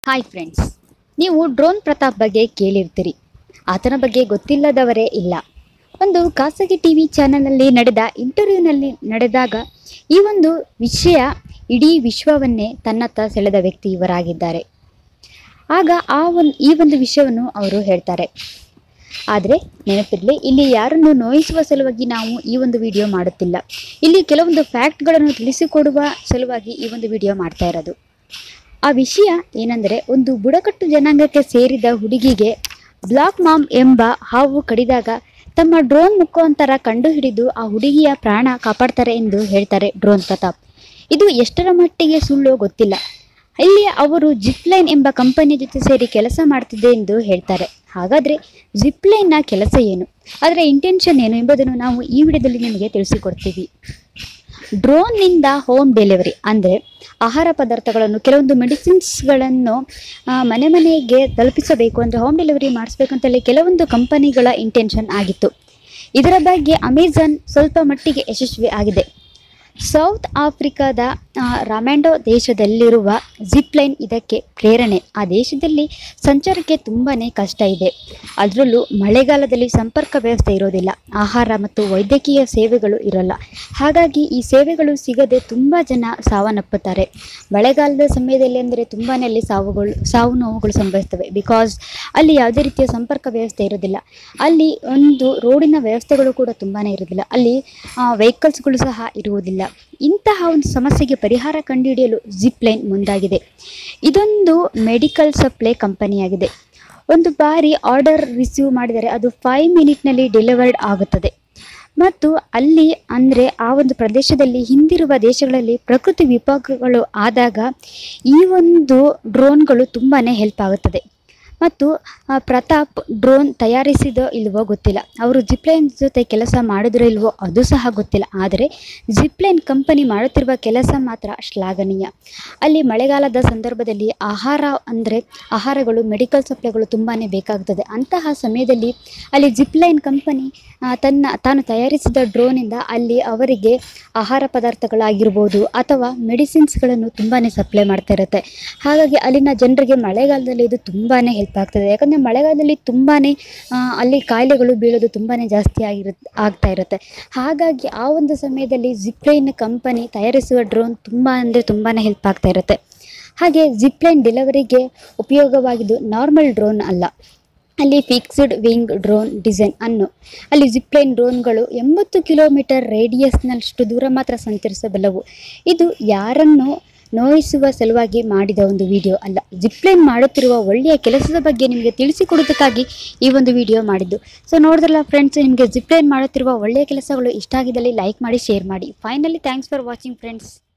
hi friends ನೀವು drone Pratap ಬಗ್ಗೆ ಕೇಳಿರ್ತೀರಿ ಆತನ ಬಗ್ಗೆ ಗೊತ್ತಿಲ್ಲದವರೇ ಇಲ್ಲ ಒಂದು ಖಾಸಗಿ ಟಿ ವಿ ಚಾನಲ್ನಲ್ಲಿ ನಡೆದ ಇಂಟರ್ವ್ಯೂನಲ್ಲಿ ನಡೆದಾಗ ಈ ಒಂದು ವಿಷಯ ಇಡೀ ವಿಶ್ವವನ್ನೇ ತನ್ನತ್ತ ಸೆಳೆದ ವ್ಯಕ್ತಿ ಇವರಾಗಿದ್ದಾರೆ ಆಗ ಆ ಒಂದು ಈ ಒಂದು ವಿಷಯವನ್ನು ಅವರು ಹೇಳ್ತಾರೆ ಆದರೆ ನೆನಪಿರಲಿ ಇಲ್ಲಿ ಯಾರನ್ನು ನೋಯಿಸುವ ಸಲುವಾಗಿ ನಾವು ಈ ಒಂದು ವಿಡಿಯೋ ಮಾಡುತ್ತಿಲ್ಲ ಇಲ್ಲಿ ಕೆಲವೊಂದು ಫ್ಯಾಕ್ಟ್ಗಳನ್ನು ತಿಳಿಸಿಕೊಡುವ ಸಲುವಾಗಿ ಈ ಒಂದು ವಿಡಿಯೋ ಮಾಡ್ತಾ ಇರೋದು ಆ ವಿಷಯ ಏನೆಂದರೆ ಒಂದು ಬುಡಕಟ್ಟು ಜನಾಂಗಕ್ಕೆ ಸೇರಿದ ಹುಡುಗಿಗೆ ಬ್ಲಾಕ್ ಮಾಮ್ ಎಂಬ ಹಾವು ಕಡಿದಾಗ ತಮ್ಮ ಡ್ರೋನ್ ಮುಖಾಂತರ ಕಂಡುಹಿಡಿದು ಆ ಹುಡುಗಿಯ ಪ್ರಾಣ ಕಾಪಾಡ್ತಾರೆ ಎಂದು ಹೇಳ್ತಾರೆ ಡ್ರೋನ್ ಪ್ರತಾಪ್ ಇದು ಎಷ್ಟರ ಮಟ್ಟಿಗೆ ಸುಳ್ಳು ಗೊತ್ತಿಲ್ಲ ಇಲ್ಲಿ ಅವರು ಜಿಪ್ಲೈನ್ ಎಂಬ ಕಂಪನಿಯ ಜೊತೆ ಸೇರಿ ಕೆಲಸ ಮಾಡ್ತಿದ್ದೆ ಎಂದು ಹೇಳ್ತಾರೆ ಹಾಗಾದರೆ ಜಿಪ್ಲೈನ್ನ ಕೆಲಸ ಏನು ಅದರ ಇಂಟೆನ್ಷನ್ ಏನು ಎಂಬುದನ್ನು ನಾವು ಈ ವಿಡಿಯೋದಲ್ಲಿ ನಿಮಗೆ ತಿಳಿಸಿಕೊಡ್ತೀವಿ ಡ್ರೋನ್ನಿಂದ ಹೋಮ್ ಡೆಲಿವರಿ ಅಂದರೆ ಆಹಾರ ಪದಾರ್ಥಗಳನ್ನು ಕೆಲವೊಂದು ಮೆಡಿಸಿನ್ಸ್ಗಳನ್ನು ಆ, ಮನೆ ಮನೆಗೆ ತಲುಪಿಸಬೇಕು ಅಂದರೆ ಹೋಮ್ ಡೆಲಿವರಿ ಮಾಡಿಸ್ಬೇಕಂತೇಳಿ ಕೆಲವೊಂದು ಕಂಪನಿಗಳ ಇಂಟೆನ್ಷನ್ ಆಗಿತ್ತು ಇದರ ಬಗ್ಗೆ ಅಮೆಜಾನ್ ಸ್ವಲ್ಪ ಮಟ್ಟಿಗೆ ಯಶಸ್ವಿ ಆಗಿದೆ ಸೌತ್ ಆಫ್ರಿಕಾದ ಆ, ರಾಮ್ಯಾಂಡೋ ದೇಶದಲ್ಲಿರುವ ಜಿಪ್ಲೈನ್ ಇದಕ್ಕೆ ಪ್ರೇರಣೆ ಆ ದೇಶದಲ್ಲಿ ಸಂಚಾರಕ್ಕೆ ತುಂಬಾ ಕಷ್ಟ ಇದೆ ಅದರಲ್ಲೂ ಮಳೆಗಾಲದಲ್ಲಿ ಸಂಪರ್ಕ ವ್ಯವಸ್ಥೆ ಇರೋದಿಲ್ಲ ಆಹಾರ ಮತ್ತು ವೈದ್ಯಕೀಯ ಸೇವೆಗಳು ಇರಲ್ಲ ಹಾಗಾಗಿ ಈ ಸೇವೆಗಳು ಸಿಗದೆ ತುಂಬ ಜನ ಸಾವನ್ನಪ್ಪುತ್ತಾರೆ ಮಳೆಗಾಲದ ಸಮಯದಲ್ಲಿ ಅಂದರೆ ತುಂಬಾ ಅಲ್ಲಿ ಸಾವುಗಳು ಸಾವು ನೋವುಗಳು ಸಂಭವಿಸ್ತವೆ ಬಿಕಾಸ್ ಅಲ್ಲಿ ಯಾವುದೇ ರೀತಿಯ ಸಂಪರ್ಕ ವ್ಯವಸ್ಥೆ ಇರೋದಿಲ್ಲ ಅಲ್ಲಿ ಒಂದು ರೋಡಿನ ವ್ಯವಸ್ಥೆಗಳು ಕೂಡ ತುಂಬಾ ಇರೋದಿಲ್ಲ ಅಲ್ಲಿ ವೆಹಿಕಲ್ಸ್ಗಳು ಸಹ ಇರುವುದಿಲ್ಲ ಇಂತಹ ಒಂದು ಸಮಸ್ಯೆಗೆ ಪರಿಹಾರ ಕಂಡುಹಿಡಿಯಲು ಜಿಪ್ಲೈನ್ ಮುಂದಾಗಿದೆ ಇದೊಂದು ಮೆಡಿಕಲ್ ಸಪ್ಲೈ ಕಂಪನಿಯಾಗಿದೆ ಒಂದು ಬಾರಿ ಆರ್ಡರ್ ರಿಸೀವ್ ಮಾಡಿದರೆ ಅದು ಫೈವ್ ಮಿನಿಟ್ನಲ್ಲಿ ಡೆಲಿವರ್ಡ್ ಆಗುತ್ತದೆ ಮತ್ತು ಅಲ್ಲಿ ಅಂದರೆ ಆ ಒಂದು ಪ್ರದೇಶದಲ್ಲಿ ಹಿಂದಿರುವ ದೇಶಗಳಲ್ಲಿ ಪ್ರಕೃತಿ ವಿಪಾಕಗಳು ಆದಾಗ ಈ ಒಂದು ಡ್ರೋನ್ಗಳು ತುಂಬಾ ಹೆಲ್ಪ್ ಆಗುತ್ತದೆ ಮತ್ತು ಆ, ಪ್ರತಾಪ್ ಡ್ರೋನ್ ತಯಾರಿಸಿದೋ ಇಲ್ವೋ ಗೊತ್ತಿಲ್ಲ ಅವರು ಜಿಪ್ಲೈನ್ ಜೊತೆ ಕೆಲಸ ಮಾಡಿದ್ರೋ ಇಲ್ವೋ ಅದು ಸಹ ಗೊತ್ತಿಲ್ಲ ಆದರೆ ಜಿಪ್ಲೈನ್ ಕಂಪನಿ ಮಾಡುತ್ತಿರುವ ಕೆಲಸ ಮಾತ್ರ ಶ್ಲಾಘನೀಯ ಅಲ್ಲಿ ಮಳೆಗಾಲದ ಸಂದರ್ಭದಲ್ಲಿ ಆಹಾರ ಅಂದರೆ ಆಹಾರಗಳು ಮೆಡಿಕಲ್ ಸಪ್ಲೈಗಳು ತುಂಬಾ ಬೇಕಾಗುತ್ತದೆ ಅಂತಹ ಸಮಯದಲ್ಲಿ ಅಲ್ಲಿ ಜಿಪ್ಲೈನ್ ಕಂಪನಿ ಆ, ತನ್ನ ತಾನು ತಯಾರಿಸಿದ ಡ್ರೋನಿಂದ ಅಲ್ಲಿ ಅವರಿಗೆ ಆಹಾರ ಪದಾರ್ಥಗಳಾಗಿರ್ಬೋದು ಅಥವಾ ಮೆಡಿಸಿನ್ಸ್ಗಳನ್ನು ತುಂಬಾ ಸಪ್ಲೈ ಮಾಡ್ತಾ ಇರುತ್ತೆ ಹಾಗಾಗಿ ಅಲ್ಲಿನ ಜನರಿಗೆ ಮಳೆಗಾಲದಲ್ಲಿ ಇದು ತುಂಬಾ ಹೆಲ್ಪ್ ಆಗ್ತದೆ ಯಾಕಂದರೆ ಮಳೆಗಾಲದಲ್ಲಿ ತುಂಬಾ ಅಲ್ಲಿ ಕಾಯಿಲೆಗಳು ಬೀಳೋದು ತುಂಬಾ ಜಾಸ್ತಿ ಆಗಿರುತ್ತೆ ಆಗ್ತಾ ಇರುತ್ತೆ ಹಾಗಾಗಿ ಆ ಒಂದು ಸಮಯದಲ್ಲಿ ಜಿಪ್ಲೈನ್ ಕಂಪನಿ ತಯಾರಿಸುವ ಡ್ರೋನ್ ತುಂಬ ಅಂದರೆ ತುಂಬಾ ಹೆಲ್ಪ್ ಆಗ್ತಾ ಇರುತ್ತೆ ಹಾಗೆ ಜಿಪ್ಲೈನ್ ಡೆಲಿವರಿಗೆ ಉಪಯೋಗವಾಗಿದ್ದು ನಾರ್ಮಲ್ ಡ್ರೋನ್ ಅಲ್ಲ ಅಲ್ಲಿ ಫಿಕ್ಸ್ಡ್ ವಿಂಗ್ ಡ್ರೋನ್ ಡಿಸೈನ್ ಅನ್ನು ಅಲ್ಲಿ ಜಿಪ್ಲೈನ್ ಡ್ರೋನ್ಗಳು ಎಂಬತ್ತು ಕಿಲೋಮೀಟರ್ ರೇಡಿಯಸ್ನಷ್ಟು ದೂರ ಮಾತ್ರ ಸಂಚರಿಸಬಲ್ಲವು ಇದು ಯಾರನ್ನು ನೋಯಿಸುವ ಸಲುವಾಗಿ ಮಾಡಿದ ಒಂದು ವಿಡಿಯೋ ಅಲ್ಲ ಜಿಪ್ಲೈನ್ ಮಾಡುತ್ತಿರುವ ಒಳ್ಳೆಯ ಕೆಲಸದ ಬಗ್ಗೆ ನಿಮಗೆ ತಿಳಿಸಿಕೊಡೋದಕ್ಕಾಗಿ ಈ ಒಂದು ವಿಡಿಯೋ ಮಾಡಿದ್ದು ಸೊ ನೋಡಿದ್ರಲ್ಲ ಫ್ರೆಂಡ್ಸ್ ನಿಮಗೆ ಜಿಪ್ಲೈನ್ ಮಾಡುತ್ತಿರುವ ಒಳ್ಳೆಯ ಕೆಲಸಗಳು ಇಷ್ಟ ಆಗಿದ್ದಲ್ಲಿ ಲೈಕ್ ಮಾಡಿ ಶೇರ್ ಮಾಡಿ finally thanks for watching friends